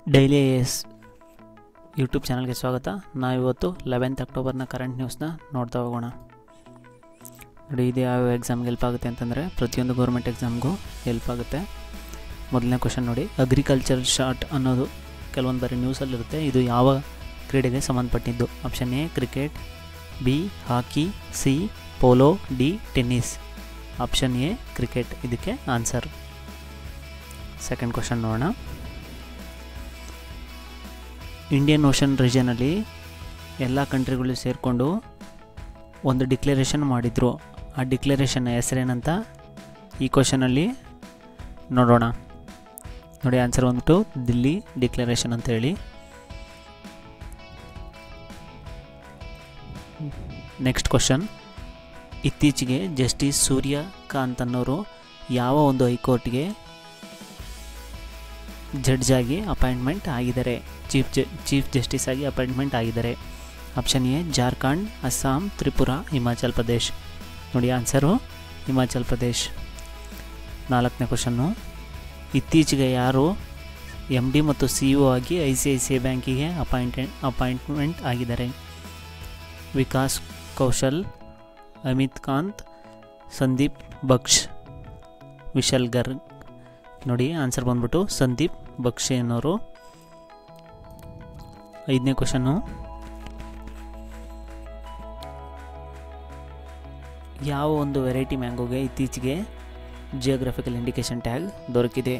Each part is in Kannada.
ಡೈಲಿ ಎಸ್ ಯೂಟ್ಯೂಬ್ ಚಾನಲ್ಗೆ ಸ್ವಾಗತ ನಾವಿವತ್ತು ಲೆವೆಂತ್ ಅಕ್ಟೋಬರ್ನ ಕರೆಂಟ್ ನ್ಯೂಸ್ನ ನೋಡ್ತಾ ಹೋಗೋಣ ನೋಡಿ ಇದು ಯಾವ ಎಕ್ಸಾಮ್ಗೆ ಹೆಲ್ಪ್ ಆಗುತ್ತೆ ಅಂತಂದರೆ ಪ್ರತಿಯೊಂದು ಗೌರ್ಮೆಂಟ್ ಎಕ್ಸಾಮ್ಗೂ ಹೆಲ್ಪ್ ಆಗುತ್ತೆ ಮೊದಲನೇ ಕ್ವಶನ್ ನೋಡಿ ಅಗ್ರಿಕಲ್ಚರ್ ಶಾರ್ಟ್ ಅನ್ನೋದು ಕೆಲವೊಂದು ಬಾರಿ ನ್ಯೂಸಲ್ಲಿರುತ್ತೆ ಇದು ಯಾವ ಕ್ರೀಡೆಗೆ ಸಂಬಂಧಪಟ್ಟಿದ್ದು option A cricket B hockey C polo D tennis option A cricket ಇದಕ್ಕೆ ಆನ್ಸರ್ ಸೆಕೆಂಡ್ ಕ್ವಶನ್ ನೋಡೋಣ ಇಂಡಿಯನ್ ಓಷನ್ ರೀಜನಲ್ಲಿ ಎಲ್ಲ ಕಂಟ್ರಿಗಳು ಸೇರಿಕೊಂಡು ಒಂದು ಡಿಕ್ಲರೇಷನ್ ಮಾಡಿದರು ಆ ಡಿಕ್ಲರೇಷನ್ನ ಹೆಸರೇನಂತ ಈ ಕ್ವಶನಲ್ಲಿ ನೋಡೋಣ ನೋಡಿ ಆನ್ಸರ್ ಬಂದ್ಬಿಟ್ಟು ದಿಲ್ಲಿ ಡಿಕ್ಲರೇಷನ್ ಅಂತ ಹೇಳಿ ನೆಕ್ಸ್ಟ್ ಕ್ವಶನ್ ಇತ್ತೀಚೆಗೆ ಜಸ್ಟಿಸ್ ಸೂರ್ಯಕಾಂತ್ ಅನ್ನೋರು ಯಾವ ಒಂದು ಹೈಕೋರ್ಟ್ಗೆ ಜಡ್ಜ್ ಆಗಿ ಅಪಾಯಿಂಟ್ಮೆಂಟ್ ಆಗಿದ್ದಾರೆ ಚೀಫ್ ಜ ಚೀಫ್ ಜಸ್ಟಿಸ್ ಆಗಿ ಅಪಾಯಿಂಟ್ಮೆಂಟ್ ಆಗಿದ್ದಾರೆ ಆಪ್ಷನ್ ಎ ಜಾರ್ಖಂಡ್ ಅಸ್ಸಾಂ ತ್ರಿಪುರಾ ಹಿಮಾಚಲ್ ಪ್ರದೇಶ್ ನೋಡಿ ಆನ್ಸರು ಹಿಮಾಚಲ್ ಪ್ರದೇಶ್ ನಾಲ್ಕನೇ ಕ್ವಶನ್ನು ಇತ್ತೀಚೆಗೆ ಯಾರು ಎಮ್ ಡಿ ಮತ್ತು ಸಿ ಇ ಆಗಿ I C I C I ಬ್ಯಾಂಕಿಗೆ ಅಪಾಯಿಂಟೆ ಅಪಾಯಿಂಟ್ಮೆಂಟ್ ಆಗಿದ್ದಾರೆ ವಿಕಾಸ್ ಕೌಶಲ್ ಅಮಿತ್ ಕಾಂತ್ ಸಂದೀಪ್ ಬಕ್ಷ್ ವಿಶಲ್ ಗರ್ಗ್ ನೋಡಿ ಆನ್ಸರ್ ಬಂದ್ಬಿಟ್ಟು ಸಂದೀಪ್ ಬಕ್ಷಿ ಅನ್ನೋರು ಐದನೇ ಕ್ವಶನ್ನು ಯಾವ ಒಂದು ವೆರೈಟಿ ಮ್ಯಾಂಗೋಗೆ ಇತ್ತೀಚೆಗೆ ಜಿಯೋಗ್ರಫಿಕಲ್ ಇಂಡಿಕೇಶನ್ ಟ್ಯಾಗ್ ದೊರಕಿದೆ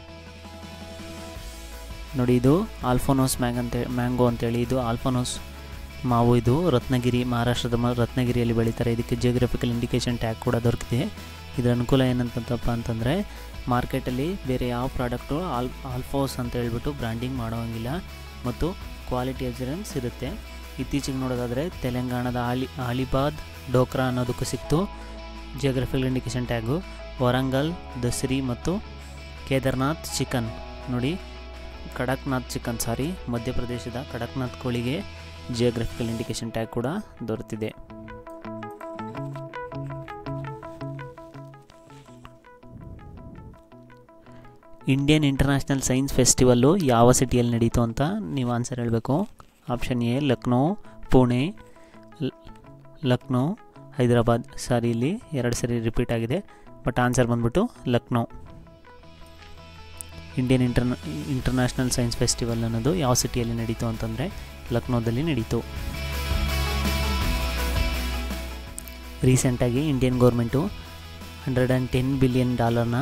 ನೋಡಿ ಇದು ಆಲ್ಫೋನೋಸ್ ಮ್ಯಾಂಗ್ ಅಂತ ಮ್ಯಾಂಗೋ ಅಂತೇಳಿ ಇದು ಆಲ್ಫೋನೋಸ್ ಮಾವು ಇದು ರತ್ನಗಿರಿ ಮಹಾರಾಷ್ಟ್ರದ ಮ ರತ್ನಗಿರಿಯಲ್ಲಿ ಬೆಳೀತಾರೆ ಇದಕ್ಕೆ ಜಿಯೋಗ್ರಫಿಕಲ್ ಇಂಡಿಕೇಶನ್ ಟ್ಯಾಗ್ ಕೂಡ ದೊರಕಿದೆ ಇದರ ಅನುಕೂಲ ಏನಂತಪ್ಪ ಅಂತಂದರೆ ಮಾರ್ಕೆಟಲ್ಲಿ ಬೇರೆ ಯಾವ ಪ್ರಾಡಕ್ಟು ಆಲ್ ಆಲ್ಫೋಸ್ ಅಂತ ಹೇಳ್ಬಿಟ್ಟು ಬ್ರ್ಯಾಂಡಿಂಗ್ ಮಾಡೋಂಗಿಲ್ಲ ಮತ್ತು ಕ್ವಾಲಿಟಿ ಅಜರೆನ್ಸ್ ಇರುತ್ತೆ ಇತ್ತೀಚೆಗೆ ನೋಡೋದಾದರೆ ತೆಲಂಗಾಣದ ಆಲಿ ಆಲಿಬಾದ್ ಡೋಕ್ರಾ ಅನ್ನೋದಕ್ಕೂ ಸಿಕ್ತು ಜಿಯೋಗ್ರಫಿಕಲ್ ಇಂಡಿಕೇಶನ್ ಟ್ಯಾಗು ವರಂಗಲ್ ದಸರಿ ಮತ್ತು ಕೇದಾರ್ನಾಥ್ ಚಿಕನ್ ನೋಡಿ ಕಡಕ್ನಾಥ್ ಚಿಕನ್ ಸಾರಿ ಮಧ್ಯಪ್ರದೇಶದ ಕಡಕ್ನಾಥ್ ಕೋಳಿಗೆ ಜಿಯೋಗ್ರಫಿಕಲ್ ಇಂಡಿಕೇಶನ್ ಟ್ಯಾಗ್ ಕೂಡ ದೊರೆತಿದೆ ಇಂಡಿಯನ್ ಇಂಟರ್ನ್ಯಾಷನಲ್ ಸೈನ್ಸ್ ಫೆಸ್ಟಿವಲ್ಲು ಯಾವ ಸಿಟಿಯಲ್ಲಿ ನಡೀತು ಅಂತ ನೀವು ಆನ್ಸರ್ ಹೇಳಬೇಕು option A Lucknow Pune Lucknow Hyderabad sorry ಇಲ್ಲಿ ಎರಡು ಸರಿ ರಿಪೀಟ್ ಆಗಿದೆ ಬಟ್ ಆನ್ಸರ್ ಬಂದ್ಬಿಟ್ಟು ಲಕ್ನೋ ಇಂಡಿಯನ್ ಇಂಟರ್ನ ಇಂಟರ್ನ್ಯಾಷನಲ್ ಸೈನ್ಸ್ ಫೆಸ್ಟಿವಲ್ ಅನ್ನೋದು ಯಾವ ಸಿಟಿಯಲ್ಲಿ ನಡೀತು ಅಂತಂದರೆ ಲಕ್ನೋದಲ್ಲಿ ನಡೀತು ರೀಸೆಂಟಾಗಿ Indian government hundred and ten billion ಡಾಲರ್ನ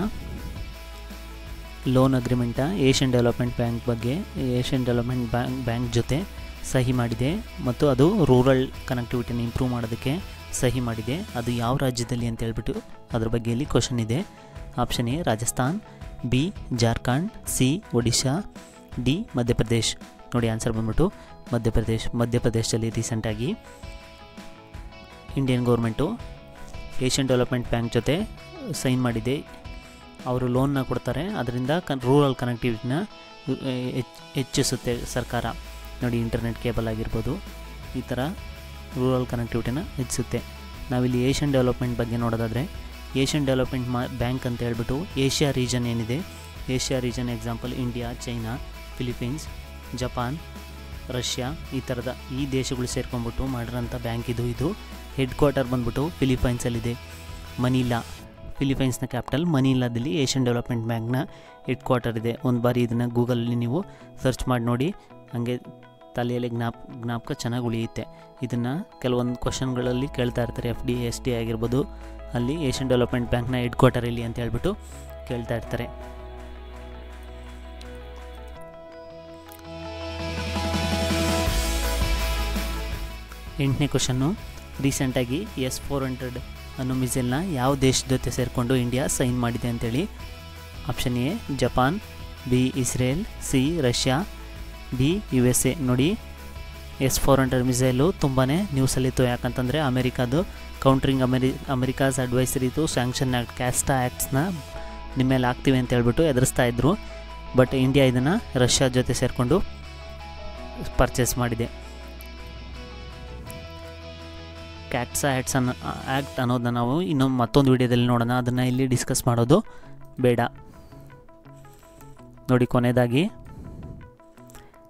loan agreement Asian development bank ಬಗ್ಗೆ ಏಷ್ಯನ್ ಡೆವಲಪ್ಮೆಂಟ್ ಬ್ಯಾಂಕ್ ಬ್ಯಾಂಕ್ ಜೊತೆ ಸಹಿ ಮಾಡಿದೆ ಮತ್ತು ಅದು ರೂರಲ್ ಕನೆಕ್ಟಿವಿಟಿನ ಇಂಪ್ರೂವ್ ಮಾಡೋದಕ್ಕೆ ಸಹಿ ಮಾಡಿದೆ ಅದು ಯಾವ ರಾಜ್ಯದಲ್ಲಿ ಅಂತ ಹೇಳ್ಬಿಟ್ಟು ಅದ್ರ ಬಗ್ಗೆ ಇಲ್ಲಿ ಕ್ವಶನ್ ಇದೆ option A Rajasthan B Jharkhand C Odisha D Madhya Pradesh ನೋಡಿ ಆನ್ಸರ್ ಬಂದ್ಬಿಟ್ಟು ಮಧ್ಯಪ್ರದೇಶ್ ಮಧ್ಯಪ್ರದೇಶದಲ್ಲಿ ರೀಸೆಂಟಾಗಿ Indian government Asian development bank ಜೊತೆ ಸೈನ್ ಮಾಡಿದೆ ಅವರು ಲೋನ್ನ ಕೊಡ್ತಾರೆ ಅದರಿಂದ ಕನ್ ರೂರಲ್ ಕನೆಕ್ಟಿವಿಟಿನ ಹೆಚ್ಚಿಸುತ್ತೆ ಸರ್ಕಾರ ನೋಡಿ ಇಂಟರ್ನೆಟ್ ಕೇಬಲ್ ಆಗಿರ್ಬೋದು ಈ ಥರ ರೂರಲ್ ಕನೆಕ್ಟಿವಿಟಿನ ಹೆಚ್ಚಿಸುತ್ತೆ ನಾವಿಲ್ಲಿ ಏಷ್ಯನ್ ಡೆವಲಪ್ಮೆಂಟ್ ಬಗ್ಗೆ ನೋಡೋದಾದರೆ ಏಷ್ಯನ್ ಡೆವಲಪ್ಮೆಂಟ್ ಮಾ ಬ್ಯಾಂಕ್ ಅಂತ ಹೇಳ್ಬಿಟ್ಟು ಏಷ್ಯಾ ರೀಜನ್ ಏನಿದೆ Asia region example India China Philippines Japan Russia ಈ ಥರದ ಈ ದೇಶಗಳು ಸೇರ್ಕೊಂಡ್ಬಿಟ್ಟು ಮಾಡಿರೋಂಥ ಬ್ಯಾಂಕ್ ಇದು ಇದು ಹೆಡ್ ಕ್ವಾರ್ಟರ್ ಬಂದ್ಬಿಟ್ಟು ಫಿಲಿಪೈನ್ಸಲ್ಲಿದೆ ಮನೀಲಾ ಫಿಲಿಪೈನ್ಸ್ನ ಕ್ಯಾಪಿಟಲ್ ಮನೀಲಾದಲ್ಲಿ ಏಷ್ಯನ್ ಡೆವಲಪ್ಮೆಂಟ್ ಬ್ಯಾಂಕ್ನ ಹೆಡ್ ಕ್ವಾರ್ಟರ್ ಇದೆ ಒಂದು ಬಾರಿ ಇದನ್ನು ಗೂಗಲಲ್ಲಿ ನೀವು ಸರ್ಚ್ ಮಾಡಿ ನೋಡಿ ಹಾಗೆ ತಲೆಯಲ್ಲಿ ಜ್ಞಾಪ ಜ್ಞಾಪಕ ಚೆನ್ನಾಗಿ ಉಳಿಯುತ್ತೆ ಇದನ್ನು ಕೆಲವೊಂದು ಕ್ವಶನ್ಗಳಲ್ಲಿ ಕೇಳ್ತಾ ಇರ್ತಾರೆ ಎಫ್ ಡಿ ಎಸ್ ಡಿ ಆಗಿರ್ಬೋದು ಅಲ್ಲಿ ಏಷ್ಯನ್ ಡೆವಲಪ್ಮೆಂಟ್ ಬ್ಯಾಂಕ್ನ ಹೆಡ್ ಕ್ವಾರ್ಟರ್ ಇಲ್ಲಿ ಅಂತ ಹೇಳ್ಬಿಟ್ಟು ಕೇಳ್ತಾ ಇರ್ತಾರೆ ಎಂಟನೇ ಕ್ವಶನ್ನು ರೀಸೆಂಟಾಗಿ ಎಸ್ ಫೋರ್ ಹಂಡ್ರೆಡ್ ಅನ್ನೋ ಮಿಸೈಲ್ನ ಯಾವ ದೇಶದ ಜೊತೆ ಸೇರಿಕೊಂಡು ಇಂಡಿಯಾ ಸೈನ್ ಮಾಡಿದೆ ಅಂತೇಳಿ option A Japan B Israel C Russia D U S A ನೋಡಿ ಎಸ್ ಫೋರ್ ಹಂಡ್ರೆಡ್ ಮಿಸೈಲು ತುಂಬಾ ನ್ಯೂಸಲ್ಲಿತ್ತು ಯಾಕಂತಂದರೆ ಅಮೆರಿಕಾದು ಕೌಂಟ್ರಿಂಗ್ ಅಮೆರಿ ಅಮೆರಿಕಾಸ್ ಅಡ್ವೈಸರಿದು ಸ್ಯಾಂಕ್ಷನ್ ಆ್ಯಕ್ಟ್ ಕ್ಯಾಸ್ಟಾ ಆ್ಯಕ್ಟ್ಸ್ನ ನಿಮ್ಮ ಮೇಲೆ ಹಾಕ್ತೀವಿ ಅಂತ ಹೇಳ್ಬಿಟ್ಟು ಎದುರಿಸ್ತಾ ಇದ್ರು ಬಟ್ ಇಂಡಿಯಾ ಇದನ್ನು ರಷ್ಯಾ ಜೊತೆ ಸೇರಿಕೊಂಡು ಪರ್ಚೇಸ್ ಮಾಡಿದೆ ಕ್ಯಾಟ್ಸಾ ಹ್ಯಾಟ್ಸ್ ಅನ್ನೋ ಆ್ಯಕ್ಟ್ ಅನ್ನೋದನ್ನ ನಾವು ಇನ್ನೊಂದು ಮತ್ತೊಂದು ವಿಡಿಯೋದಲ್ಲಿ ನೋಡೋಣ ಅದನ್ನು ಇಲ್ಲಿ ಡಿಸ್ಕಸ್ ಮಾಡೋದು ಬೇಡ ನೋಡಿ ಕೊನೆಯದಾಗಿ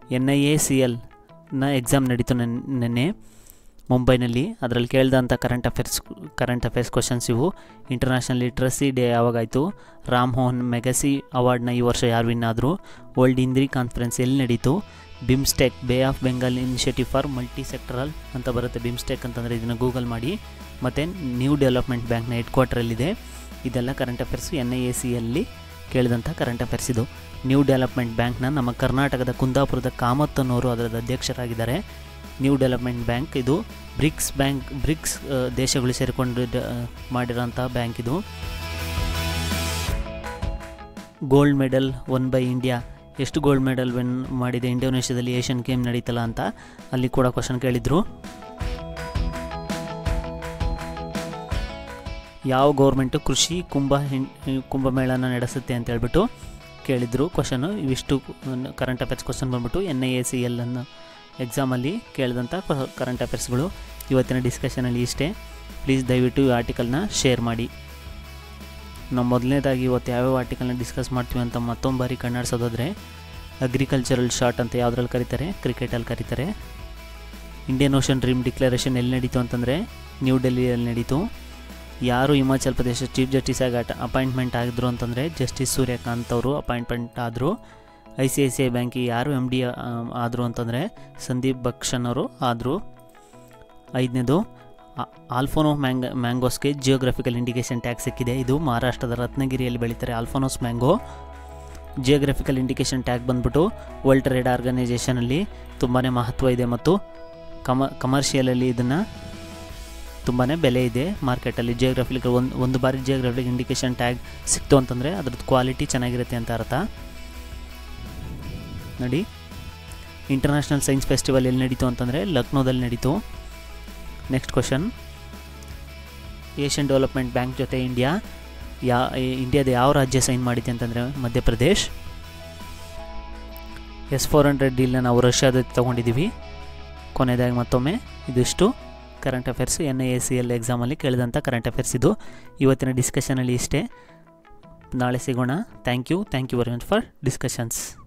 ಎನ್ ಐ ಎ ಸಿ ಎಲ್ನ ಎಕ್ಸಾಮ್ ನಡೀತು ನೆನ್ ನೆನ್ನೆ ಮುಂಬೈನಲ್ಲಿ ಅದರಲ್ಲಿ ಕೇಳಿದಂಥ current affairs current affairs questions ಇವು ಇಂಟರ್ನ್ಯಾಷನಲ್ ಲಿಟ್ರಸಿ ಡೇ ಯಾವಾಗಾಯಿತು ರಾಮ್ ಮೋಹನ್ ಮೆಗಸಿ ಅವಾರ್ಡ್ನ ಈ ವರ್ಷ ಯಾರು ವಿನ್ ಆದರು ವರ್ಲ್ಡ್ ಇಂದ್ರಿ ಕಾನ್ಫರೆನ್ಸ್ ಎಲ್ಲಿ ನಡೀತು BIMSTEC bay of Bengal initiative for multi sectoral ಅಂತ ಬರುತ್ತೆ ಬಿಮ್ಸ್ಟೆಕ್ ಅಂತಂದರೆ ಇದನ್ನು ಗೂಗಲ್ ಮಾಡಿ ಮತ್ತು ನ್ಯೂ ಡೆವಲಪ್ಮೆಂಟ್ ಬ್ಯಾಂಕ್ನ ಹೆಡ್ ಕ್ವಾರ್ಟರಲ್ಲಿದೆ ಇದೆಲ್ಲ current affairs N I A ಸಿಯಲ್ಲಿ ಕೇಳಿದಂಥ ಕರೆಂಟ್ ಅಫೇರ್ಸ್ ಇದು ನ್ಯೂ ಡೆವಲಪ್ಮೆಂಟ್ ಬ್ಯಾಂಕ್ನ ನಮ್ಮ ಕರ್ನಾಟಕದ ಕುಂದಾಪುರದ ಕಾಮತ್ ಅನ್ನೋರು ಅದರ ಅಧ್ಯಕ್ಷರಾಗಿದ್ದಾರೆ ನ್ಯೂ ಡೆವಲಪ್ಮೆಂಟ್ ಬ್ಯಾಂಕ್ ಇದು ಬ್ರಿಕ್ಸ್ ಬ್ಯಾಂಕ್ ಬ್ರಿಕ್ಸ್ ಆ, ದೇಶಗಳು ಸೇರಿಕೊಂಡು ಡ- ಮಾಡಿರೋಂಥ ಬ್ಯಾಂಕ್ ಇದು gold medal won by India ಎಷ್ಟು ಗೋಲ್ಡ್ ಮೆಡಲ್ ವಿನ್ ಮಾಡಿದೆ ಇಂಡೋನೇಷ್ಯಾದಲ್ಲಿ ಏಷ್ಯನ್ ಗೇಮ್ ನಡೀತಲ್ಲ ಅಂತ ಅಲ್ಲಿ ಕೂಡ ಕ್ವಶನ್ ಕೇಳಿದರು ಯಾವ ಗೌರ್ಮೆಂಟು ಕೃಷಿ ಕುಂಭ ಹಿಂ ಕುಂಭಮೇಳನ ನಡೆಸುತ್ತೆ ಅಂತ ಹೇಳ್ಬಿಟ್ಟು ಕೇಳಿದರು ಕ್ವಶನು ಇವಿಷ್ಟು ಕರೆಂಟ್ ಅಫೇರ್ಸ್ ಕ್ವಶನ್ ಬಂದ್ಬಿಟ್ಟು N I A C L ಅನ್ನು ಎಕ್ಸಾಮಲ್ಲಿ ಕೇಳಿದಂಥ ಕರೆಂಟ್ ಅಫೇರ್ಸ್ಗಳು ಇವತ್ತಿನ ಡಿಸ್ಕಷನಲ್ಲಿ ಇಷ್ಟೇ ಪ್ಲೀಸ್ ದಯವಿಟ್ಟು ಈ ಆರ್ಟಿಕಲ್ನ ಶೇರ್ ಮಾಡಿ ನಾವು ಮೊದಲನೇದಾಗಿ ಇವತ್ತು ಯಾವ್ಯಾವ ಆರ್ಟಿಕಲ್ನ ಡಿಸ್ಕಸ್ ಮಾಡ್ತೀವಿ ಅಂತ ಮತ್ತೊಂದು ಬಾರಿ ಕಣ್ಣಾಡ್ಸೋದಾದರೆ ಅಗ್ರಿಕಲ್ಚರಲ್ ಶಾರ್ಟ್ ಅಂತ ಯಾವುದ್ರಲ್ಲಿ ಕರೀತಾರೆ ಕ್ರಿಕೆಟಲ್ಲಿ ಕರೀತಾರೆ ಇಂಡಿಯನ್ ಓಷನ್ ಡ್ರೀಮ್ ಡಿಕ್ಲರೇಷನ್ ಎಲ್ಲಿ ನಡೀತು ಅಂತಂದರೆ ನ್ಯೂ ಡೆಲ್ಲಿಯಲ್ಲಿ ನಡೀತು ಯಾರು ಹಿಮಾಚಲ್ ಪ್ರದೇಶ ಚೀಫ್ ಜಸ್ಟಿಸ್ ಆಗಿ ಅಟ ಅಪಾಯಿಂಟ್ಮೆಂಟ್ ಆಗಿದ್ರು ಅಂತಂದರೆ ಜಸ್ಟಿಸ್ ಸೂರ್ಯಕಾಂತ್ ಅವರು ಅಪಾಯಿಂಟ್ಮೆಂಟ್ ಆದರು I C I C I ಬ್ಯಾಂಕಿಗೆ ಯಾರು ಎಮ್ ಡಿ ಆದರು ಅಂತಂದರೆ ಸಂದೀಪ್ ಬಕ್ಷನ್ ಅವರು ಆದರು ಐದನೇದು ಆಲ್ಫೋನೋ ಮ್ಯಾಂಗ ಮ್ಯಾಂಗೋಸ್ಗೆ ಜಿಯೋಗ್ರಫಿಕಲ್ ಇಂಡಿಕೇಶನ್ ಟ್ಯಾಗ್ ಸಿಕ್ಕಿದೆ ಇದು ಮಹಾರಾಷ್ಟ್ರದ ರತ್ನಗಿರಿಯಲ್ಲಿ ಬೆಳೀತಾರೆ Alphonso mango geographical indication tag ಬಂದ್ಬಿಟ್ಟು ವರ್ಲ್ಡ್ ಟ್ರೇಡ್ ಆರ್ಗನೈಜೇಷನಲ್ಲಿ ತುಂಬಾ ಮಹತ್ವ ಇದೆ ಮತ್ತು ಕಮ ಕಮರ್ಷಿಯಲಲ್ಲಿ ಇದನ್ನು ತುಂಬಾ ಬೆಲೆ ಇದೆ ಮಾರ್ಕೆಟಲ್ಲಿ ಜಿಯೋಗ್ರಫಿಕಲ್ ಒಂದು ಒಂದು ಬಾರಿ ಜಿಯೋಗ್ರಫಿಕ್ ಇಂಡಿಕೇಶನ್ ಟ್ಯಾಗ್ ಸಿಕ್ತು ಅಂತಂದರೆ ಅದ್ರದ್ದು ಕ್ವಾಲಿಟಿ ಚೆನ್ನಾಗಿರುತ್ತೆ ಅಂತ ಅರ್ಥ ನೋಡಿ ಇಂಟರ್ನ್ಯಾಷನಲ್ ಸೈನ್ಸ್ ಫೆಸ್ಟಿವಲ್ ಎಲ್ಲಿ ನಡೀತು ಅಂತಂದರೆ ಲಕ್ನೋದಲ್ಲಿ ನಡೀತು next question Asian development bank ಜೊತೆ ಇಂಡಿಯಾ ಯಾ ಇಂಡಿಯಾದ ಯಾವ ರಾಜ್ಯ ಸೈನ್ ಮಾಡಿದೆ ಅಂತಂದರೆ ಮಧ್ಯಪ್ರದೇಶ್ ಎಸ್ ಫೋರ್ ಹಂಡ್ರೆಡ್ ಡೀಲ್ನ ನಾವು ರಷ್ಯಾದ ತೊಗೊಂಡಿದ್ದೀವಿ ಕೊನೆಯದಾಗಿ ಮತ್ತೊಮ್ಮೆ ಇದಿಷ್ಟು current affairs N I A C L ಎಕ್ಸಾಮಲ್ಲಿ ಕೇಳಿದಂಥ ಕರೆಂಟ್ ಅಫೇರ್ಸ್ ಇದು ಇವತ್ತಿನ ಡಿಸ್ಕಷನಲ್ಲಿ ಇಷ್ಟೇ ನಾಳೆ ಸಿಗೋಣ thank you thank you very much for discussions